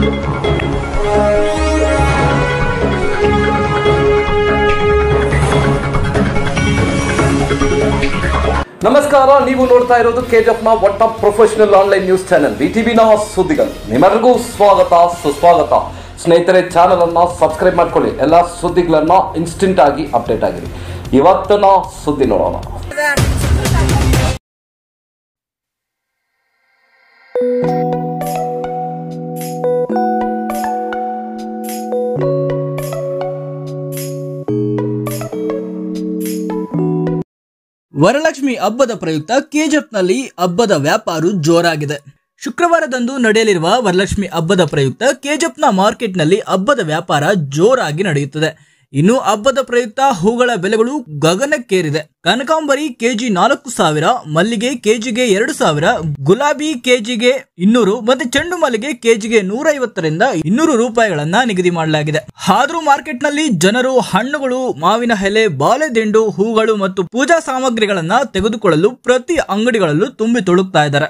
ನಮಸ್ಕಾರ ನೀವು ನೋಡ್ತಾ ಇರೋದು ಕೆಜಿಎಫ್ನ ಒಟ್ಟ ಪ್ರೊಫೆಷನಲ್ ಆನ್ಲೈನ್ ನ್ಯೂಸ್ ಚಾನೆಲ್ ವಿಟಿವಿನ ಸುದ್ದಿಗಳು ನಿಮ್ಮೆಲ್ಲರಿಗೂ ಸ್ವಾಗತ ಸುಸ್ವಾಗತ ಸ್ನೇಹಿತರೆ ಚಾನಲ್ ಅನ್ನ ಸಬ್ಸ್ಕ್ರೈಬ್ ಮಾಡ್ಕೊಳ್ಳಿ ಎಲ್ಲ ಸುದ್ದಿಗಳನ್ನ ಇನ್ಸ್ಟೆಂಟ್ ಆಗಿ ಅಪ್ಡೇಟ್ ಆಗಿರಿ ಇವತ್ತಿನ ಸುದ್ದಿ ನೋಡೋಣ ವರಲಕ್ಷ್ಮಿ ಹಬ್ಬದ ಪ್ರಯುಕ್ತ ಕೆಜಿಎಫ್ನಲ್ಲಿ ಹಬ್ಬದ ವ್ಯಾಪಾರ ಜೋರಾಗಿದೆ ಶುಕ್ರವಾರದಂದು ನಡೆಯಲಿರುವ ವರಲಕ್ಷ್ಮಿ ಹಬ್ಬದ ಪ್ರಯುಕ್ತ ಕೆಜಿಎಫ್ನ ಮಾರ್ಕೆಟ್ನಲ್ಲಿ ಹಬ್ಬದ ವ್ಯಾಪಾರ ಜೋರಾಗಿ ನಡೆಯುತ್ತದೆ ಇನ್ನು ಹಬ್ಬದ ಪ್ರಯುಕ್ತ ಹೂಗಳ ಬೆಲೆಗಳು ಗಗನಕ್ಕೇರಿದೆ ಕನಕಾಂಬರಿ ಕೆಜಿ ನಾಲ್ಕು ಸಾವಿರ ಮಲ್ಲಿಗೆ ಕೆಜಿಗೆ ಎರಡು ಸಾವಿರ ಗುಲಾಬಿ ಕೆಜಿಗೆ ಇನ್ನೂರು ಮತ್ತೆ ಚೆಂಡು ಮಲ್ಲಿಗೆ ಕೆಜಿಗೆ ನೂರೈವತ್ತರಿಂದ ಇನ್ನೂರು ರೂಪಾಯಿಗಳನ್ನ ನಿಗದಿ ಮಾಡಲಾಗಿದೆ ಆದ್ರೂ ಮಾರ್ಕೆಟ್ನಲ್ಲಿ ಜನರು ಹಣ್ಣುಗಳು ಮಾವಿನ ಎಲೆ ಬಾಳೆದಿಂಡು ಹೂಗಳು ಮತ್ತು ಪೂಜಾ ಸಾಮಗ್ರಿಗಳನ್ನ ತೆಗೆದುಕೊಳ್ಳಲು ಪ್ರತಿ ಅಂಗಡಿಗಳಲ್ಲೂ ತುಂಬಿ ತುಳುಕ್ತಾ ಇದ್ದಾರೆ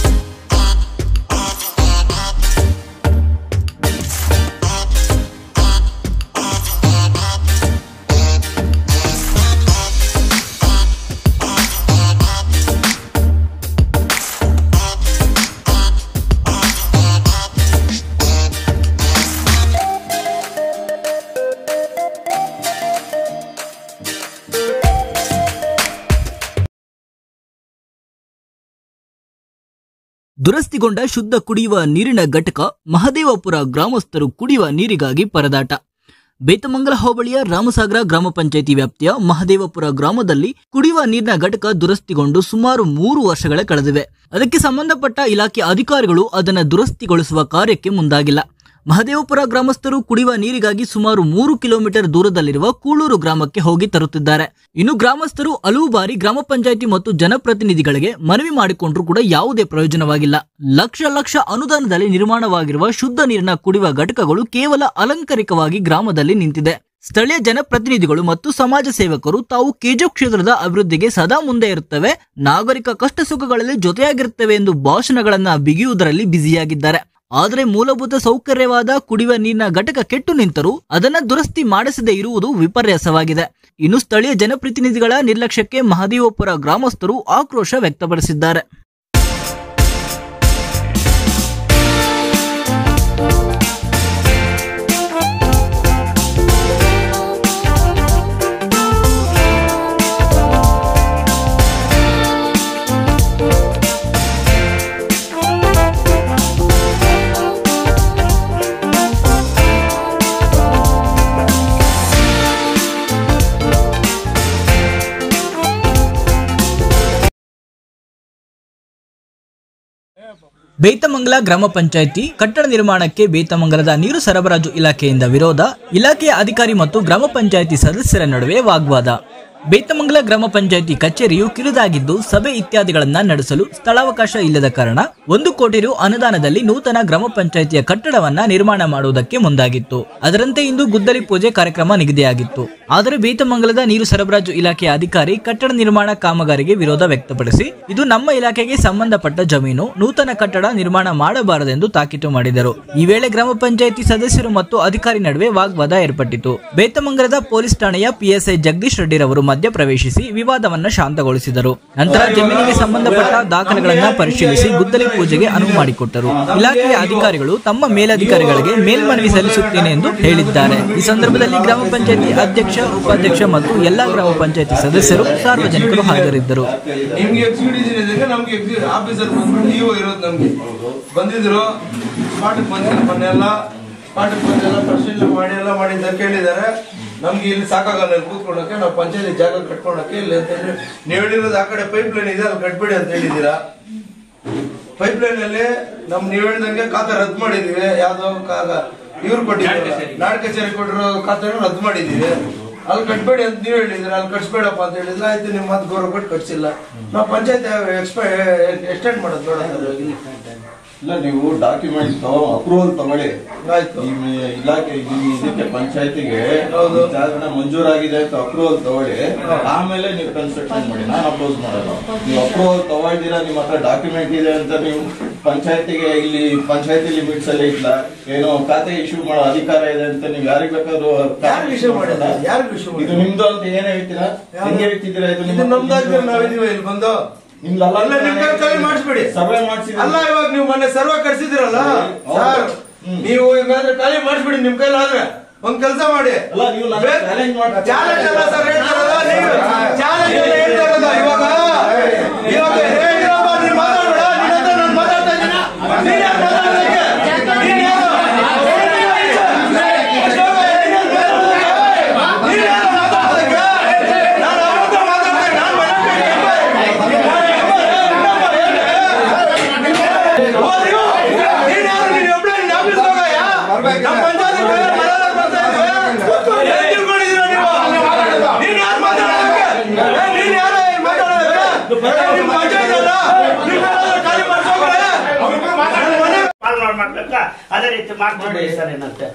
ದುರಸ್ತಿಗೊಂಡ ಶುದ್ಧ ಕುಡಿಯುವ ನೀರಿನ ಘಟಕ ಮಹದೇವಪುರ ಗ್ರಾಮಸ್ಥರು ಕುಡಿಯುವ ನೀರಿಗಾಗಿ ಪರದಾಟ ಬೇತಮಂಗಲ ಹೋಬಳಿಯ ರಾಮಸಾಗರ ಗ್ರಾಮ ಪಂಚಾಯಿತಿ ವ್ಯಾಪ್ತಿಯ ಮಹದೇವಪುರ ಗ್ರಾಮದಲ್ಲಿ ಕುಡಿಯುವ ನೀರಿನ ಘಟಕ ದುರಸ್ತಿಗೊಂಡು ಸುಮಾರು ಮೂರು ವರ್ಷಗಳೇ ಕಳೆದಿವೆ ಅದಕ್ಕೆ ಸಂಬಂಧಪಟ್ಟ ಇಲಾಖೆ ಅಧಿಕಾರಿಗಳು ಅದನ್ನು ದುರಸ್ತಿಗೊಳಿಸುವ ಕಾರ್ಯಕ್ಕೆ ಮುಂದಾಗಿಲ್ಲ ಮಹದೇವಪುರ ಗ್ರಾಮಸ್ಥರು ಕುಡಿಯುವ ನೀರಿಗಾಗಿ ಸುಮಾರು ಮೂರು ಕಿಲೋಮೀಟರ್ ದೂರದಲ್ಲಿರುವ ಕೂಳೂರು ಗ್ರಾಮಕ್ಕೆ ಹೋಗಿ ತರುತ್ತಿದ್ದಾರೆ ಇನ್ನು ಗ್ರಾಮಸ್ಥರು ಹಲವು ಬಾರಿ ಗ್ರಾಮ ಪಂಚಾಯಿತಿ ಮತ್ತು ಜನಪ್ರತಿನಿಧಿಗಳಿಗೆ ಮನವಿ ಮಾಡಿಕೊಂಡ್ರೂ ಕೂಡ ಯಾವುದೇ ಪ್ರಯೋಜನವಾಗಿಲ್ಲ ಲಕ್ಷ ಲಕ್ಷ ಅನುದಾನದಲ್ಲಿ ನಿರ್ಮಾಣವಾಗಿರುವ ಶುದ್ಧ ನೀರಿನ ಕುಡಿಯುವ ಘಟಕಗಳು ಕೇವಲ ಅಲಂಕಾರಿಕವಾಗಿ ಗ್ರಾಮದಲ್ಲಿ ನಿಂತಿದೆ ಸ್ಥಳೀಯ ಜನಪ್ರತಿನಿಧಿಗಳು ಮತ್ತು ಸಮಾಜ ಸೇವಕರು ತಾವು ಕೆಜೆಫ್ ಕ್ಷೇತ್ರದ ಅಭಿವೃದ್ಧಿಗೆ ಸದಾ ಮುಂದೆ ಇರುತ್ತವೆ ನಾಗರಿಕ ಕಷ್ಟ ಸುಖಗಳಲ್ಲಿ ಜೊತೆಯಾಗಿರುತ್ತವೆ ಎಂದು ಭಾಷಣಗಳನ್ನ ಬಿಗಿಯುವುದರಲ್ಲಿ ಬ್ಯುಸಿಯಾಗಿದ್ದಾರೆ ಆದರೆ ಮೂಲಭೂತ ಸೌಕರ್ಯವಾದ ಕುಡಿಯುವ ನೀರಿನ ಘಟಕ ಕೆಟ್ಟು ನಿಂತರೂ ಅದನ್ನ ದುರಸ್ತಿ ಮಾಡಿಸದೇ ಇರುವುದು ವಿಪರ್ಯಾಸವಾಗಿದೆ ಇನ್ನು ಸ್ಥಳೀಯ ಜನಪ್ರತಿನಿಧಿಗಳ ನಿರ್ಲಕ್ಷ್ಯಕ್ಕೆ ಮಹದೇವಪುರ ಗ್ರಾಮಸ್ಥರು ಆಕ್ರೋಶ ವ್ಯಕ್ತಪಡಿಸಿದ್ದಾರೆ ಬೇತಮಂಗಲ ಗ್ರಾಮ ಪಂಚಾಯಿತಿ ಕಟ್ಟಡ ನಿರ್ಮಾಣಕ್ಕೆ ಬೇತಮಂಗಲದ ನೀರು ಸರಬರಾಜು ಇಲಾಖೆಯಿಂದ ವಿರೋಧ ಇಲಾಖೆಯ ಅಧಿಕಾರಿ ಮತ್ತು ಗ್ರಾಮ ಪಂಚಾಯಿತಿ ಸದಸ್ಯರ ನಡುವೆ ವಾಗ್ವಾದ ಬೇತಮಂಗಲ ಗ್ರಾಮ ಪಂಚಾಯಿತಿ ಕಚೇರಿಯು ಕಿರಿದಾಗಿದ್ದು ಸಭೆ ಇತ್ಯಾದಿಗಳನ್ನ ನಡೆಸಲು ಸ್ಥಳಾವಕಾಶ ಇಲ್ಲದ ಕಾರಣ ಒಂದು ಕೋಟಿ ರು ಅನುದಾನದಲ್ಲಿ ನೂತನ ಗ್ರಾಮ ಪಂಚಾಯಿತಿಯ ಕಟ್ಟಡವನ್ನ ನಿರ್ಮಾಣ ಮಾಡುವುದಕ್ಕೆ ಮುಂದಾಗಿತ್ತು ಅದರಂತೆ ಇಂದು ಗುದ್ದಲಿ ಪೂಜೆ ಕಾರ್ಯಕ್ರಮ ನಿಗದಿಯಾಗಿತ್ತು ಆದರೆ ಬೇತಮಂಗಲದ ನೀರು ಸರಬರಾಜು ಇಲಾಖೆಯ ಅಧಿಕಾರಿ ಕಟ್ಟಡ ನಿರ್ಮಾಣ ಕಾಮಗಾರಿಗೆ ವಿರೋಧ ವ್ಯಕ್ತಪಡಿಸಿ ಇದು ನಮ್ಮ ಇಲಾಖೆಗೆ ಸಂಬಂಧಪಟ್ಟ ಜಮೀನು ನೂತನ ಕಟ್ಟಡ ನಿರ್ಮಾಣ ಮಾಡಬಾರದೆಂದು ತಾಕೀತು ಮಾಡಿದರು ಈ ವೇಳೆ ಗ್ರಾಮ ಪಂಚಾಯಿತಿ ಸದಸ್ಯರು ಮತ್ತು ಅಧಿಕಾರಿ ನಡುವೆ ವಾಗ್ವಾದ ಏರ್ಪಟ್ಟಿತು ಬೇತಮಂಗಲದ ಪೊಲೀಸ್ ಠಾಣೆಯ ಪಿಎಸ್ಐ ಜಗದೀಶ್ ರೆಡ್ಡಿರವರು ಮಧ್ಯ ಪ್ರವೇಶಿಸಿ ವಿವಾದವನ್ನ ಶಾಂತಗೊಳಿಸಿದರು ನಂತರ ಜಮೀನಿಗೆ ಸಂಬಂಧಪಟ್ಟ ದಾಖಲೆಗಳನ್ನ ಪರಿಶೀಲಿಸಿ ಗುದ್ದಲಿ ಪೂಜೆಗೆ ಅನುವು ಮಾಡಿಕೊಟ್ಟರು ಇಲಾಖೆಯ ಅಧಿಕಾರಿಗಳು ತಮ್ಮ ಮೇಲಧಿಕಾರಿಗಳಿಗೆ ಮೇಲ್ಮನವಿ ಸಲ್ಲಿಸುತ್ತೇನೆ ಎಂದು ಹೇಳಿದ್ದಾರೆ ಈ ಸಂದರ್ಭದಲ್ಲಿ ಗ್ರಾಮ ಪಂಚಾಯಿತಿ ಅಧ್ಯಕ್ಷ ಉಪಾಧ್ಯಕ್ಷ ಮತ್ತು ಎಲ್ಲಾ ಗ್ರಾಮ ಪಂಚಾಯಿತಿ ಸದಸ್ಯರು ಸಾರ್ವಜನಿಕರು ಹಾಜರಿದ್ದರು ನಿಮ್ಗೆ ಎಕ್ಸಿಕ್ಯೂಟಿವ್ ಇದ್ದಾಗ ನಮ್ಗೆ ಆಫೀಸರ್ ಬಂದ್ಬಿಟ್ಟು ಇಒ ಇರೋದು ನಮ್ಗೆ ಬಂದಿದ್ರು ಸ್ಪಾಟಿಗೆ ಬಂದಿದ್ರು ಮೊನ್ನೆಲ್ಲ ಸ್ಪಾಟಿಗೆ ಬಂದೆಲ್ಲ ಪರಿಶೀಲನೆ ಮಾಡಿ ಎಲ್ಲ ಮಾಡಿ ಅಂತ ಕೇಳಿದ್ದಾರೆ ನಮ್ಗೆ ಇಲ್ಲಿ ಸಾಕಾಗಲ್ಲ ಇಲ್ಲಿ ಕೂತ್ಕೊಳ್ಳೋಕೆ ನಾವು ಪಂಚಾಯತಿ ಜಾಗ ಕಟ್ಕೊಳಕ್ಕೆ ಇಲ್ಲಿ ಅಂತ ಹೇಳಿ ನೀವು ಹೇಳಿರೋದು ಆ ಕಡೆ ಪೈಪ್ ಲೈನ್ ಇದೆ ಅಲ್ಲಿ ಕಟ್ಬೇಡಿ ಅಂತ ಹೇಳಿದ್ದೀರಾ ಪೈಪ್ ಲೈನ್ ಅಲ್ಲಿ ನಮ್ ನೀವ್ ಹೇಳ್ದಂಗೆ ಖಾತೆ ರದ್ದು ಮಾಡಿದೀವಿ ಯಾವ್ದೋ ಇವ್ರು ಕೊಟ್ಟಿದ್ರು ನಾಡ್ ಕಚೇರಿ ಕೊಟ್ಟಿರೋ ಖಾತೆ ರದ್ದು ಮಾಡಿದೀವಿ ಅಲ್ಲಿ ಕಟ್ಬೇಡಿ ಅಂತ ನೀವ್ ಹೇಳಿದ್ರಿ ಅಲ್ಲಿ ಕಟ್ಸ್ಬೇಡಪ್ಪ ಅಂತ ಹೇಳಿದ್ರೆ ಆಯ್ತು ನಿಮ್ ಮತ್ತೆ ಗೌರವ ಕೊಟ್ಟು ಕಟ್ಸಿಲ್ಲ ನಾವು ಪಂಚಾಯತ್ ಎಕ್ಸ್ಪೈ ಎಕ್ಸ್ಟೆಂಡ್ ಮಾಡೋದು ಬೇಡ ಅಂದ್ರೆ ಇಲ್ಲಿ. ಇಲ್ಲ ನೀವು ಡಾಕ್ಯುಮೆಂಟ್ ಅಪ್ರೂವಲ್ ತಗೊಳ್ಳಿ ಆಯ್ತು ನಿಮ್ಮ ಇಲಾಖೆ ನಿಮ್ಮ ಇದಕ್ಕೆ ಪಂಚಾಯತಿಗೆ ಹೌದು. ಜಾಗರಣ ಮಂಜೂರಾಗಿದೆ ಅಂತ ಅಪ್ರೂವಲ್ ತಗೊಳ್ಳಿ ಆಮೇಲೆ ನೀವು ಕನ್ಸ್ಟ್ರಕ್ಷನ್ ಮಾಡಿ ನಾನು ಅಪ್ರೋಸ್ ಮಾಡಲ್ಲ ನೀವು ಅಪ್ರೂವಲ್ ತಗೊಳ್ದಿರಾ ನಿಮ್ಮ ಹತ್ರ ಡಾಕ್ಯುಮೆಂಟ್ ಇದೆ ಅಂತ ನೀವು ಪಂಚಾಯತಿಗೆ ಇಲ್ಲಿ ಪಂಚಾಯತಿ ಲಿಮಿಟ್ಸ್ ಅಲ್ಲಿ ಇಲ್ಲ ಏನೋ ಖಾತೆ ಇಶ್ಯೂ ಮಾಡೋ ಅಧಿಕಾರ ಇದೆ ಅಂತ ನೀವು ಯಾರಿಗ್ ಬೇಕಾದ್ರೂ ಯಾರು ವಿಷಯ ಮಾಡಿಲ್ಲ ಯಾರು ವಿಷಯ ಇದು ಮಾಡಿಲ್ಲ ನಿಮ್ದು ಅಂತ ಏನ್ ಹೇಳ್ತೀರಾ ಹೆಂಗೆ ಹೇಳ್ತಿದ್ದೀರಾ ಇದು ಇದು ನಮ್ದಾಗ್ತಾರೆ ನಾವಿದೀವಿ ಇಲ್ಲಿ ಬಂದು ನಿಮ್ದು ಅಲ್ಲ ಅಲ್ಲ ನಿಮ್ ಕೈ ಕೈ ಮಾಡಿಸ್ಬಿಡಿ ಸರ್ವೆ ಮಾಡಿಸಿ ಅಲ್ಲ ಇವಾಗ ನೀವು ಮೊನ್ನೆ ಸರ್ವ ಕರ್ಸಿದಿರಲ್ಲ ಹೌದು. ಸರ್ ಹ್ಮ್. ನೀವು ಇವಾಗಾದ್ರೆ ಖಾಲಿ ಮಾಡಿಸ್ಬಿಡಿ ನಿಮ್ ಕೈಲಾದ್ರೆ ಒಂದ್ ಕೆಲಸ ಮಾಡಿ ಅಲ್ಲ ನೀವು ನನ್ನ ಚಾಲೆಂಜ್ ಮಾಡ್ತಾ ಚಾಲೆಂಜ್ ಅಲ್ಲ ಸರ್ ಹೇಳ್ತಾರಲ್ಲ ನೀವು ಚಾಲೆಂಜ್ ಅಲ್ಲ ಹೇಳ್ತಾರಲ್ಲ ಇವಾಗ ಇವಾಗ ಹೇ ಇರಪ್ಪ, ನೀನ್ ಮಾತಾಡ್ಬೇಡ ನಿನ್ನ ಹತ್ರ ನಾನು ಮಾತಾಡ್ತಾ ಇದ್ದೀನ ನೀನ್ ಯಾಕ್ ಮಾತಾಡ್ಬೇಕು? ನೀನ್ ಯಾರು? ನೀನ್ ಯಾರು ಮಾತಾಡ್ಬೇಕು? ನಾನು ಅವ್ರ ಹತ್ರ ಮಾತಾಡ್ತೀನಿ, ನಾನ್ ಮನೆ ಓ, ನೀವು? ನೀನ್ ಯಾರು? ನೀನ್ ಒಬ್ಳೆ ನಿನ್ನ ಆಫೀಸ್ಗೆ ಹೋಗಯ್ಯ? ನಮ್ಮ ಪಂಚಾಯ್ತಿ ಮೇಲೆ ಮರ್ಯಾದೆ ಬರ್ತಾ ಇದ್ವಿ. ಏನ್ ತಿಳ್ಕೊಂಡಿದ್ದೀರ ನೀವು? ನೀನ್ ಯಾರು ಮಾತಾಡೋದಕ್ಕೆ? ಏ, ನೀನ್ ಯಾರು ಇಲ್ಲಿ ಮಾತಾಡೋದಕ್ಕೆ? ಏ, ನಿಮ್ ಪಂಚಾಯ್ತಿ ಅಲ್ಲ? ನಿಮ್ ಯಾರಾದ್ರೂ ಖಾಲಿ ಮಾಡ್ಸೋಗ್ರೆ? ನನ್ನ ಮನೆ ಕಾಲ್ ಮಾಡ್ ಮಾಡ್ಬೇಕಾ ಅದೇ ರೀತಿ ಮಾಡ್ಕೊಂಡು ಸರ್ ಏನಂತೆ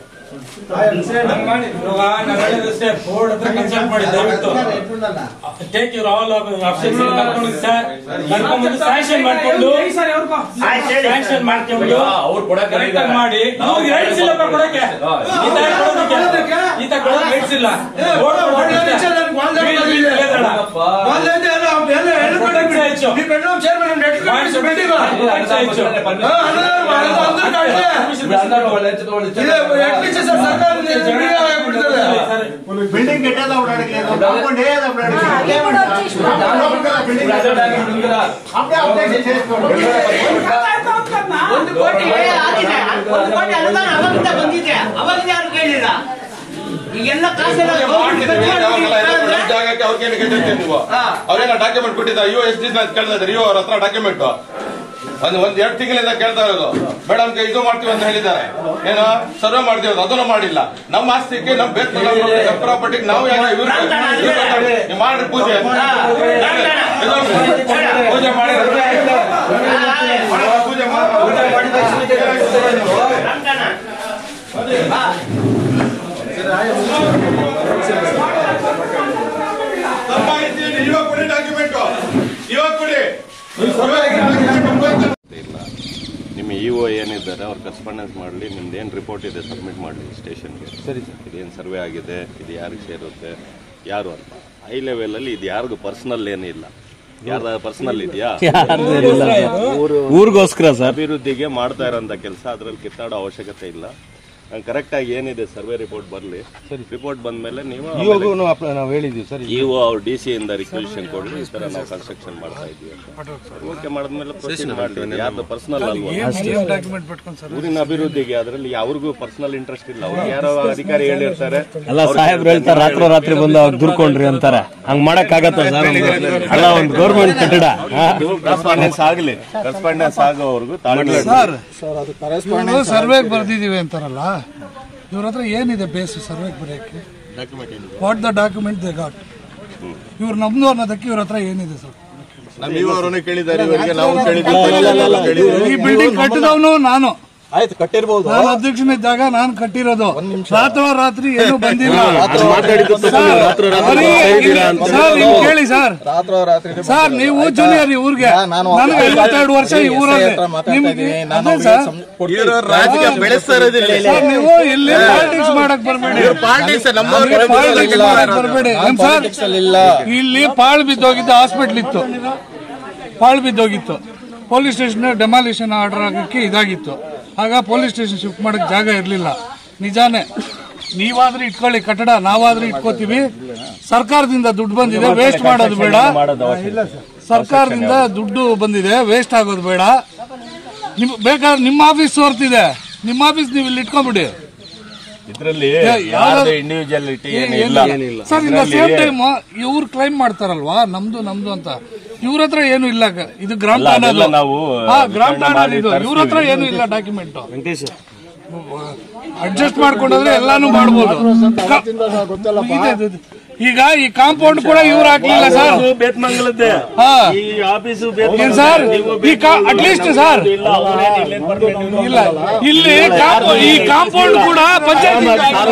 ಬೋರ್ಡ್ ಹತ್ರ ಕನ್ಸಲ್ಟ್ ಮಾಡಿ ದಯವಿಟ್ಟು ಟೇಕ್ ಯುವರ್ ಆಲ್ ಆಪ್ಷನ್ಸ್ ಕರ್ಕೊಂಡು ಸರ್ ಕರ್ಕೊಂಡ್ಬಂದು ಸ್ಯಾಂಕ್ಷನ್ ಮಾಡ್ಕೊಂಡು ಆಯ್ತು ಹೇಳಿ ಸ್ಯಾಂಕ್ಷನ್ ಮಾಡ್ಕೊಂಡು ಕರೆಕ್ಟ್ ಆಗಿ ಮಾಡಿ ಇವ್ರಿಗೆ ರೈಟ್ಸ್ ಇಲ್ಲ ಕೊಡಕ್ಕೆ ಈತ ಕೊಡೋದಕ್ಕೆ ಈತ ಕೊಡೋಕೆ ರೈಟ್ಸ್ ಇಲ್ಲ ಬೋರ್ಡ್ ಒಂದೇ ನಿಮಿಷ ನನ್ಗೆ ಒಂದೇ ನಿಮಿಷ ಇದೆ. ಒಂದೇ ಇದೆ ಅಲ್ಲ, ಅವ್ನು ಎಲ್ಲ ಹೇಳ್ಬಿಟ್ಟು ಹೆಚ್ಚು. ನೀವು ಬೆಡ್ರೂಮ್ ಚೇರ್ಮನ್ ಅವ್ನು ನೆಟ್ಗೆ ಕಳಿಸಿ ಬಿಟ್ಟಿಲ್ಲ. ಹೆಚ್ಚು. ಹಾ, ಅನ್ನೋದು ಅದು ಅಂದ್ರೆ ಕಾಯ್ದೆ. ಇದೆ, ಎಷ್ಟು ನಿಮಿಷ ಸರ್ ಸರ್ಕಾರದಿಂದ ಇದು free ಆಗ್ಬಿಡ್ತದೆ. ಬಿಲ್ಡಿಂಗ್ ಗೆಟ್ಟೆಲ್ಲ ಓಡಾಡಕ್ಕೆ ಕಾಂಪೌಂಡ್ ಏದ ಒಂದು ಕೋಟಿ ಆಗಿದೆ ಒಂದು ಕೋಟಿ ಅನುದಾನ ಅವಾಗಿಂದ ಬಂದಿದೆ ಅವಾಗಿಂದ ಯಾರು ಕೇಳಿಲ್ಲ ಈಗೆಲ್ಲ ಕಾಸೆಲ್ಲ ಗೌರ್ಮೆಂಟ್ ಜಾಗಕ್ಕೆ ಅವ್ರಿಗೇನು ಕೇಳ್ತೀರಿ ನೀವು ಅವ್ರೇನ ಡಾಕ್ಯುಮೆಂಟ್ ಕೊಟ್ಟಿದ್ದಾರೆ ಯು ಎಸ್ ಡಿ ಕೇಳ್ತಾ ಇದ್ದಾರೆ ಯು ಅವ್ರ ಹತ್ರ ಡಾಕ್ಯುಮೆಂಟ್ ಒಂದು ಒಂದ್ ಎರಡು ತಿಂಗಳಿಂದ ಕೇಳ್ತಾ ಇರೋದು ಮೇಡಮ್ ಇದು ಮಾಡ್ತೀವಿ ಅಂತ ಹೇಳಿದ್ದಾರೆ ಏನೋ ಸರ್ವೆ ಮಾಡ್ತೀವಿ ಅಂತ ಅದನ್ನು ಮಾಡಿಲ್ಲ ನಮ್ಮ ಆಸ್ತಿಗೆ ನಮ್ ಬೇರೆ ಪ್ರಾಪರ್ಟಿಗೆ ನಾವು ಯಾಕೆ ಇವ್ರು ಇವ್ರು ಮಾತಾಡಿ, ನೀವು ಮಾಡ್ರಿ ಪೂಜೆ ಇದು ಪೂಜೆ ಮಾಡಿ ಪೂಜೆ ತಪ್ಪಾಗಿತ್ತು ಇವಾಗ ಕೊಡಿ ಡಾಕ್ಯುಮೆಂಟ್ ಇವಾಗ ಕೊಡಿ ಇಲ್ಲ ನಿಮ್ಮ ಇ ಒ ಏನಿದ್ದಾರೆ ಅವ್ರು ಕರೆಸ್ಪಾಂಡೆನ್ಸ್ ಮಾಡಲಿ ನಿಮ್ದು ಏನು ರಿಪೋರ್ಟ್ ಇದೆ ಸಬ್ಮಿಟ್ ಮಾಡಲಿ ಸ್ಟೇಷನ್ಗೆ ಸರಿ ಸರ್ ಇದೇನು ಸರ್ವೆ ಆಗಿದೆ ಇದು ಯಾರಿಗೆ ಸೇರುತ್ತೆ ಯಾರು ಅಂತ ಹೈ ಲೆವೆಲಲ್ಲಿ ಇದು ಯಾರಿಗೂ ಪರ್ಸನಲ್ ಏನಿಲ್ಲ ಯಾರ್ದ ಪರ್ಸನಲ್ ಇದೆಯಾ ಊರಿಗೋಸ್ಕರ ಸರ್ ಅಭಿವೃದ್ಧಿಗೆ ಮಾಡ್ತಾ ಇರೋಂಥ ಕೆಲಸ ಅದರಲ್ಲಿ ಕಿತ್ತಾಡೋ ಅವಶ್ಯಕತೆ ಇಲ್ಲ ಕರೆಕ್ಟ್ ಆಗಿ ಏನಿದೆ ಸರ್ವೆ ರಿಪೋರ್ಟ್ ಬರಲಿ ರಿಪೋರ್ಟ್ ಬಂದ್ಮೇಲೆ ನೀವು ನಾವು ಹೇಳಿದೀವಿ ಸರ್ ಇಒ ಅವ್ರು ಡಿ ಸಿ ಇಂದ ರಿಕ್ವೆಷನ್ ಕೊಡ್ಲಿ ಈ ತರ ನಾವು ಕನ್ಸ್ಟ್ರಕ್ಷನ್ ಮಾಡ್ತಾ ಇದ್ವಿ ಅಂತ ಓಕೆ ಮಾಡಿದ್ಮೇಲೆ ಪ್ರೊಸೀಡ್ ಮಾಡ್ತೀವಿ ಯಾರ್ದು ಪರ್ಸನಲ್ ಅಲ್ವಾ ಊರಿನ ಅಭಿವೃದ್ಧಿಗೆ ಅದರಲ್ಲಿ ಅವ್ರಿಗೂ ಪರ್ಸನಲ್ ಇಂಟ್ರೆಸ್ಟ್ ಇಲ್ಲ ಅವ್ರಿಗೆ ಯಾರೋ ಅಧಿಕಾರಿ ಹೇಳಿರ್ತಾರೆ ಅಲ್ಲ ಸಾಹೇಬ್ರು ಹೇಳ್ತಾರೆ ರಾತ್ರೋ ರಾತ್ರಿ ಬಂದು ಅವ್ರು ದುರ್ಕೊಂಡ್ರಿ ಅಂತಾರೆ ಹಂಗ್ ಮಾಡಕ್ ಆಗತ್ತ ಸರ್ ಅಲ್ಲ ಒಂದ್ ಗೌರ್ಮೆಂಟ್ ಕಟ್ಟಡ ಹಾ? ಕರೆಸ್ಪಾಂಡೆನ್ಸ್ ಆಗಲಿ ಕರೆಸ್ಪಾಂಡೆನ್ಸ್ ಆಗೋವರೆಗೂ ತಾಳ್ಮೆ ಇವ್ರು ಸರ್ವೆಗೆ ಬರ್ದಿದೀವಿ ಅಂತಾರಲ್ಲ ಇವ್ರ ಹತ್ರ ಏನಿದೆ ಬೇಸ್ ಸರ್ವೆಗೆ ಬರೆಯಕ್ಕೆ what the document they got ಇವ್ರು ನಮ್ದು ಅನ್ನೋದಕ್ಕೆ ಇವ್ರ ಹತ್ರ ಏನಿದೆ ಸರ್ ನಮ್ಮ ಇವರನ್ನು ಕೇಳಿದ್ದಾರೆ ಇವರಿಗೆ ನಾವು ಕೇಳಿದ್ದೀವಿ ಈ ಬಿಲ್ಡಿಂಗ್ ಕಟ್ಟಿದವನು ನಾನು ಆಯ್ತು ಕಟ್ಟಿರ್ಬೋದು ನಾನು ಅಧ್ಯಕ್ಷನಿದ್ದಾಗ ನಾನು ಕಟ್ಟಿರೋದು ರಾತ್ರೋ ರಾತ್ರಿ ಏನು ಬಂದಿಲ್ಲ ಮಾತಾಡಿದ್ದು ತಪ್ಪು, ಸರ್, ರಾತ್ರೋ ರಾತ್ರಿ ಬರೀ ಸೇರಿದ್ದೀರಾ ಅಂತ. ಸರ್ ನೀವು ಕೇಳಿ ಸರ್ ರಾತ್ರೋ ರಾತ್ರಿ ಸರ್ ನೀವು ಜೂನಿಯರ್ ಈ ಊರಿಗೆ ನನಗೆ ಐವತ್ತೆರಡು ವರ್ಷ ಈ ಊರಲ್ಲಿ ನಿಮ್ಗೆ ಅದೇ ಸರ್ ರಾಜಕೀಯ ಬೆಳೆಸ್ತಾ ಇರೋದಿಲ್ಲ ಸರ್ ನೀವು ಇಲ್ಲಿ ಪಾಲಿಟಿಕ್ಸ್ ಮಾಡಕ್ ಬರಬೇಡಿ ಪಾರ್ಟೀಸ್ ಪಾಲಿಟಿಕ್ಸ್ ಮಾಡಕ್ ಬರಬೇಡಿ ಏನ್ ಸರ್ ಇಲ್ಲಿ ಪಾಳು ಬಿದ್ದೋಗಿದ್ದು ಹಾಸ್ಪಿಟ್ಲ್ ಇತ್ತು ಪಾಳು ಬಿದ್ದೋಗಿತ್ತು ಪೊಲೀಸ್ ಸ್ಟೇಷನ್ ಡೆಮಾಲಿಷನ್ ಆರ್ಡರ್ ಆಗಕ್ಕೆ ಇದಾಗಿತ್ತು ಆಗ ಪೊಲೀಸ್ ಸ್ಟೇಷನ್ ಶಿಫ್ಟ್ ಮಾಡಕ್ ಜಾಗ ಇರಲಿಲ್ಲ ನಿಜಾನೇ ನೀವಾದ್ರೂ ಇಟ್ಕೊಳ್ಳಿ ಕಟ್ಟಡ ನಾವಾದ್ರೂ ಇಟ್ಕೋತೀವಿ ಸರ್ಕಾರದಿಂದ ದುಡ್ಡು ಬಂದಿದೆ ವೇಸ್ಟ್ ಮಾಡೋದು ಬೇಡ ಸರ್ಕಾರದಿಂದ ದುಡ್ಡು ಬಂದಿದೆ ವೇಸ್ಟ್ ಆಗೋದು ಬೇಡ ನಿಮ್ ಬೇಕಾದ್ರೆ ನಿಮ್ಮ ಆಫೀಸ್ ತೋರ್ತಿದೆ ನಿಮ್ಮ ಆಫೀಸ್ ನೀವು ಇಲ್ಲಿ ಇಟ್ಕೊಂಡ್ಬಿಡಿ ಇದರಲ್ಲಿ ಯಾವ್ದು- ಯಾವ್ದು ಇಂಡಿವಿಜುವಾಲಿಟಿ ಏನು ಇಲ್ಲ ಸರ್ ಇನ್ ಸೇಮ್ ಟೈಮ್ ಇವ್ರು ಕ್ಲೈಮ್ ಮಾಡ್ತಾರಲ್ವಾ ನಮ್ದು ನಮ್ದು ಅಂತ ಇವ್ರ ಹತ್ರ ಏನು ಇಲ್ಲ ಗ- ಇದು ಗ್ರಾಮ್ ಅಲ್ಲ, ಠಾಣೆ ಅದೆಲ್ಲ ನಾವು ಹಾ ಗ್ರಾಮ್ ವಿಚಾರಣೆ ಠಾಣೆ ಮಾಡಿ ಇದು ಇವ್ರ ಹತ್ರ ತರ್ಸ್ತೀವಿ. ಏನು ಇಲ್ಲ ಡಾಕ್ಯುಮೆಂಟ್ ಅಡ್ಜಸ್ಟ್ ಮಾಡ್ಕೊಂಡ್ರೆ ಎಲ್ಲಾನು ಮಾಡ್ಬೋದು ಕ- ಇದೆ, ಇದೆ, ಇದೆ. ಈಗ ಈ ಕಾಂಪೌಂಡ್ ಕೂಡ ಇವ್ರು ಹಾಕ್ಲಿಲ್ಲ ಸರ್ ಬೇತ್ಮಂಗಲದ್ದೇ ಹಾ ಈ ಆಫೀಸು ಏನ್ ಸರ್ ಈ ಅಟ್ಲೀಸ್ಟ್ ಸರ್ ಇಲ್ಲ ಇಲ್ಲಿ ಕಾಂಪೌ- ಈ ಕಾಂಪೌಂಡ್ ಕೂಡ ಪಂಚಾಯತ್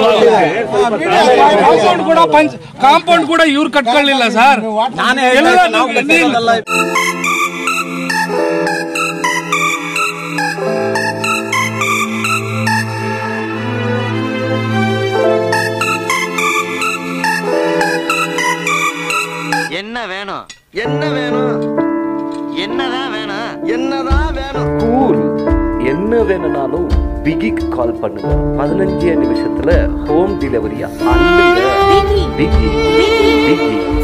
ಕಾಂಪೌಂಡ್ ಕೂಡ ಪಂಚ್ ಕಾಂಪೌಂಡ್ ಕೂಡ ಇವ್ರು ಕಟ್ಕೊಳ್ಳಿಲ್ಲ ಸರ್ ಎಲ್ಲ ನೀವು- என்ன வேணும் என்ன வேணும் என்னதான் வேணும் என்னதான் வேணும் கூல் என்ன வேணும்னாலும் பிகிக்கு கால் பண்ணுங்க பதினஞ்சே நிமிஷத்துல ஹோம் டெலிவரியா அல்லுங்க பிகி பிகி